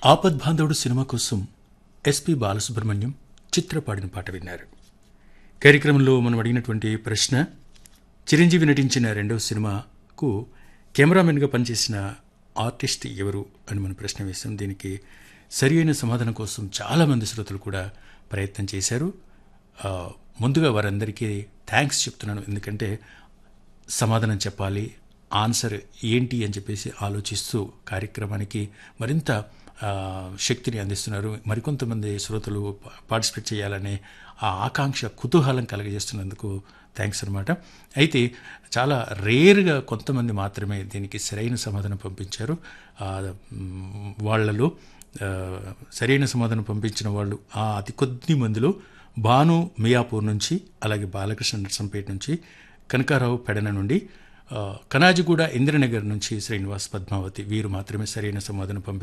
ఆపద్బాంధవుడు cinema కోసం S P Balasubrahmanyam Chitra పాడిన పాట విన్నారు కార్యక్రమంలో మనం అడిగినటువంటి ప్రశ్న చిరంజీవి నటించిన రెండవ సినిమాకు కెమెరామెన్గా పనిచేసిన ఆర్టిస్ట్ ఎవరు అని మనం ప్రశ్న వేశాం దీనికి సరి అయిన సమాధానం కోసం చాలామంది శ్రోతలు కూడా ప్రయత్నం చేశారు ఆ, ముందుగా వారందరికీ థ్యాంక్స్ చెప్తున్నాను ఎందుకంటే సమాధానం చెప్పాలి ఆన్సర్ ఏంటి అని చెప్పేసి ఆలోచిస్తూ కార్యక్రమానికి మరింత ఆ, శక్తిని అందిస్తున్నారు మరికొంతమంది శ్రోతలు పా- పార్టిసిపేట్ చేయాలనే ఆ ఆకాంక్ష కుతూహలం కలగజేస్తున్నందుకు థ్యాంక్స్ అనమాట అయితే చాలా రేర్గా కొంతమంది మాత్రమే దీనికి సరైన సమాధానం పంపించారు ఆ, మ్, వాళ్ళలో ఆ, సరైన సమాధానం పంపించిన వాళ్ళు ఆ అతి కొద్ది మందిలో భాను మియాపూర్ నుంచి అలాగే బాలకృష్ణ నర్సంపేట నుంచి కనకారావు పెడన నుండి ఆ, కనాజిగూడ ఇంద్రనగర్ నుంచి శ్రీనివాస్ పద్మావతి వీరు మాత్రమే సరైన సమాధానం పంపి